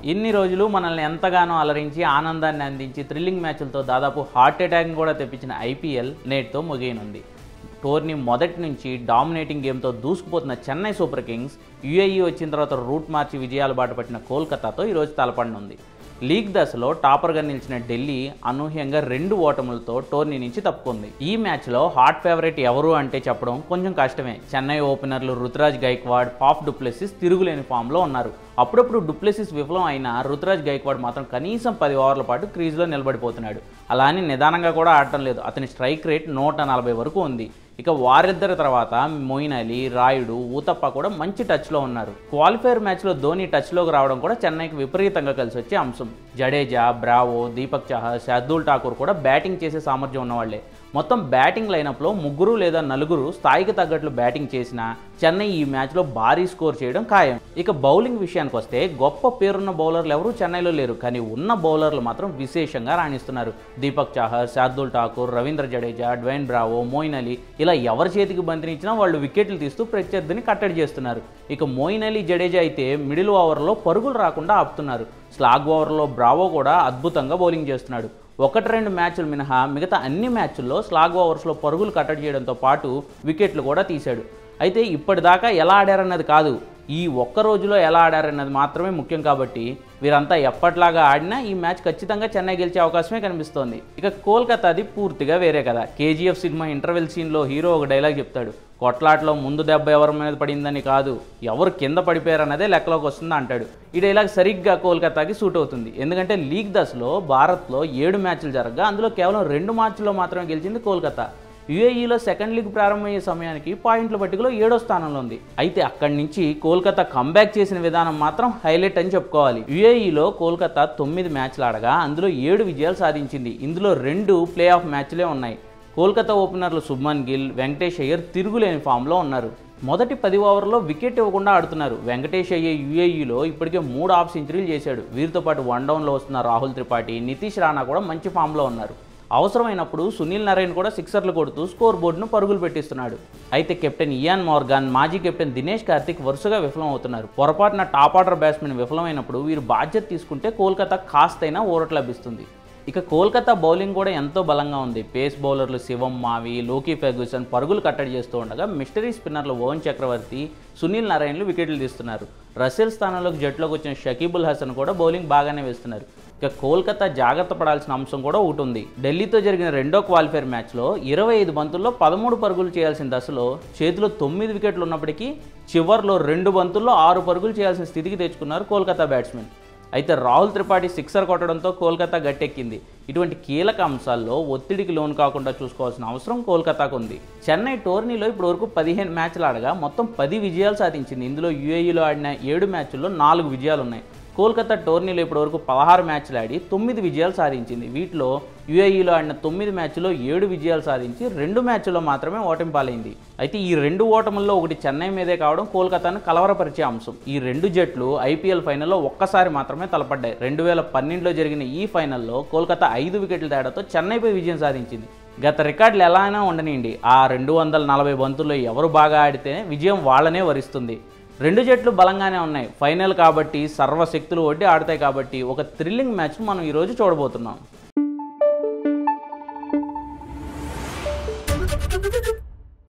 ఇన్ని రోజులు మనల్ని ఎంతగానో అలరించి ఆనందాన్ని అందించి థ్రిల్లింగ్ మ్యాచ్లతో దాదాపు హార్ట్ అటాక్ని కూడా తెప్పించిన ఐపీఎల్ నేటితో ముగియనుంది టోర్నీ మొదటి నుంచి డామినేటింగ్ గేమ్తో దూసుకుపోతున్న చెన్నై సూపర్ కింగ్స్ యుఏఈ వచ్చిన తర్వాత రూట్ మార్చి విజయాలు బాటపట్టిన కోల్కతాతో ఈరోజు తలపడనుంది లీగ్ దశలో టాపర్గా నిలిచిన ఢిల్లీ అనూహ్యంగా రెండు ఓటములతో టోర్నీ నుంచి తప్పుకుంది ఈ మ్యాచ్లో హాట్ ఫేవరెట్ ఎవరు అంటే చెప్పడం కొంచెం కష్టమే చెన్నై ఓపెనర్లు రుతురాజ్ గైక్వాడ్ పాఫ్ డుప్లెసిస్ తిరుగులేని ఫామ్లో ఉన్నారు అప్పుడప్పుడు డుప్లెసిస్ విఫలం అయినా రుతురాజ్ గైక్వాడ్ మాత్రం కనీసం పది ఓవర్ల పాటు క్రీజ్లో నిలబడిపోతున్నాడు అలా అని నిదానంగా కూడా ఆడటం లేదు అతని స్ట్రైక్ రేట్ నూట నలభై వరకు ఉంది ఇక వారిద్దరి తర్వాత మొయిన్ అలీ రాయుడు ఊతప్ప కూడా మంచి టచ్లో ఉన్నారు క్వాలిఫైర్ మ్యాచ్లో ధోని టచ్లోకి రావడం కూడా చెన్నైకి విపరీతంగా కలిసి వచ్చే అంశం జడేజా బ్రావో దీపక్ చహా శార్దుల్ ఠాకూర్ కూడా బ్యాటింగ్ చేసే సామర్థ్యం ఉన్నవాళ్లే మొత్తం బ్యాటింగ్ లైనప్లో ముగ్గురు లేదా నలుగురు స్థాయికి తగ్గట్లు బ్యాటింగ్ చేసినా చెన్నై ఈ మ్యాచ్లో భారీ స్కోర్ చేయడం ఖాయం ఇక బౌలింగ్ విషయానికి వస్తే గొప్ప పేరున్న బౌలర్లు ఎవరూ చెన్నైలో లేరు కానీ ఉన్న బౌలర్లు మాత్రం విశేషంగా రాణిస్తున్నారు దీపక్ చాహర్ శార్దుల్ ఠాకూర్ రవీంద్ర జడేజా డ్వైన్ బ్రావో మోయిన్ అలీ ఇలా ఎవరి చేతికి బంతినిచ్చినా వాళ్ళు వికెట్లు తీస్తూ ప్రత్యర్థిని కట్టడి చేస్తున్నారు ఇక మోయిన్ అలీ జడేజా అయితే మిడిల్ ఓవర్లో పరుగులు రాకుండా ఆపుతున్నారు స్లాగ్ ఓవర్లో బ్రావో కూడా అద్భుతంగా బౌలింగ్ చేస్తున్నాడు ఒకటి రెండు మ్యాచ్లు మినహా మిగతా అన్ని మ్యాచ్ల్లో స్లాగ్ ఓవర్స్లో పరుగులు కట్టడి చేయడంతో పాటు వికెట్లు కూడా తీశాడు అయితే ఇప్పటిదాకా ఎలా ఆడారన్నది కాదు ఈ ఒక్క రోజులో ఎలా ఆడారన్నది మాత్రమే ముఖ్యం కాబట్టి వీరంతా ఎప్పట్లాగా ఆడినా ఈ మ్యాచ్ ఖచ్చితంగా చెన్నై గెలిచే అవకాశమే కనిపిస్తోంది ఇక కోల్కతాది పూర్తిగా వేరే కదా కేజీఎఫ్ సినిమా ఇంటర్వెల్ సీన్లో హీరో ఒక డైలాగ్ చెప్తాడు కొట్లాట్లో ముందు దెబ్బ ఎవరి మీద పడిందని కాదు ఎవరు కింద పడిపోయారన్నదే లెక్కలోకి వస్తుంది అంటాడు ఈ డైలాగ్ సరిగ్గా కోల్కతాకి సూట్ అవుతుంది ఎందుకంటే లీగ్ దశలో భారత్లో ఏడు మ్యాచ్లు జరగగా అందులో కేవలం రెండు మ్యాచ్ల్లో మాత్రమే గెలిచింది కోల్కతా యుఏఈలో సెకండ్ లీగ్ ప్రారంభమయ్యే సమయానికి పాయింట్ల పట్టికలో ఏడో స్థానంలో ఉంది అయితే అక్కడి నుంచి కోల్కతా కంబ్యాక్ చేసిన విధానం మాత్రం హైలైట్ అని చెప్పుకోవాలి యుఏఈలో కోల్కతా తొమ్మిది మ్యాచ్లు ఆడగా అందులో ఏడు విజయాలు సాధించింది ఇందులో రెండు ప్లే ఆఫ్ మ్యాచ్లే ఉన్నాయి కోల్కతా ఓపెనర్లు శుభ్మన్ గిల్ వెంకటేష్ అయ్యర్ తిరుగులేని ఫామ్లో ఉన్నారు మొదటి పది ఓవర్లో వికెట్ ఇవ్వకుండా ఆడుతున్నారు వెంకటేష్ అయ్యే యూఏఈలో ఇప్పటికే మూడు ఆఫ్ సెంచరీలు చేశాడు వీరితో పాటు వన్ డౌన్లో వస్తున్న రాహుల్ త్రిపాఠి నితీష్ రాణా కూడా మంచి ఫామ్లో ఉన్నారు అవసరమైనప్పుడు సునీల్ నారాయణ్ కూడా సిక్సర్లు కొడుతూ స్కోర్ బోర్డును పరుగులు పెట్టిస్తున్నాడు అయితే కెప్టెన్ ఇయాన్ మోర్గాన్ మాజీ కెప్టెన్ దినేష్ కార్తిక్ వరుసగా విఫలం అవుతున్నారు పొరపాటున టాప్ ఆర్డర్ బ్యాట్స్మెన్ విఫలమైనప్పుడు వీరు బాధ్యత తీసుకుంటే కోల్కతా కాస్తైనా ఊరట లభిస్తుంది ఇక కోల్కతా బౌలింగ్ కూడా ఎంతో బలంగా ఉంది పేస్ బౌలర్లు శివం మావి లోకీ ఫెర్గ్యూసన్ పరుగులు కట్టడి చేస్తూ ఉండగా మిస్టరీ స్పిన్నర్లు ఓవన్ చక్రవర్తి సునీల్ నారాయణలు వికెట్లు తీస్తున్నారు రసెల్ స్థానంలోకి జట్టులోకి వచ్చిన షకీబుల్ హసన్ కూడా బౌలింగ్ బాగానే వేస్తున్నారు ఇక కోల్కతా జాగ్రత్త పడాల్సిన అంశం కూడా ఒకటి ఉంది ఢిల్లీతో జరిగిన రెండో క్వాలిఫైర్ మ్యాచ్లో ఇరవై ఐదు బంతుల్లో పదమూడు పరుగులు చేయాల్సిన దశలో చేతిలో తొమ్మిది వికెట్లు ఉన్నప్పటికీ చివర్లో రెండు బంతుల్లో ఆరు పరుగులు చేయాల్సిన స్థితికి తెచ్చుకున్నారు కోల్కతా బ్యాట్స్మెన్ అయితే రాహుల్ త్రిపాఠి సిక్సర్ కొట్టడంతో కోల్కతా గట్టెక్కింది ఇటువంటి కీలక అంశాల్లో ఒత్తిడికి లోను కాకుండా చూసుకోవాల్సిన అవసరం కోల్కతాకు ఉంది చెన్నై టోర్నీలో ఇప్పటివరకు పదిహేను మ్యాచ్లు ఆడగా మొత్తం పది విజయాలు సాధించింది ఇందులో యూఏఈలో ఆడిన ఏడు మ్యాచ్ల్లో నాలుగు విజయాలు ఉన్నాయి కోల్కతా టోర్నీలో ఇప్పటివరకు పదహారు మ్యాచ్లు ఆడి తొమ్మిది విజయాలు సాధించింది వీటిలో యుఏఈలో ఆడిన తొమ్మిది మ్యాచ్లో ఏడు విజయాలు సాధించి రెండు మ్యాచ్ల్లో మాత్రమే ఓటమి పాలైంది అయితే ఈ రెండు ఓటముల్లో ఒకటి చెన్నై మీదే కావడం కోల్కతాను కలవరపరిచే అంశం ఈ రెండు జట్లు ఐపీఎల్ ఫైనల్లో ఒక్కసారి మాత్రమే తలపడ్డాయి రెండు వేల పన్నెండులో జరిగిన ఈ ఫైనల్లో కోల్కతా ఐదు వికెట్ల తేడాతో చెన్నైపై విజయం సాధించింది గత రికార్డులు ఎలా అయినా ఉండనివ్వండి ఆ రెండు వందల నలభై బంతుల్లో ఎవరు బాగా ఆడితే విజయం వాళ్ళనే వరిస్తుంది రెండు జట్లు బలంగానే ఉన్నాయి ఫైనల్ కాబట్టి సర్వశక్తులు ఒడ్డి ఆడతాయి కాబట్టి ఒక థ్రిల్లింగ్ మ్యాచ్ మనం ఈరోజు చూడబోతున్నాం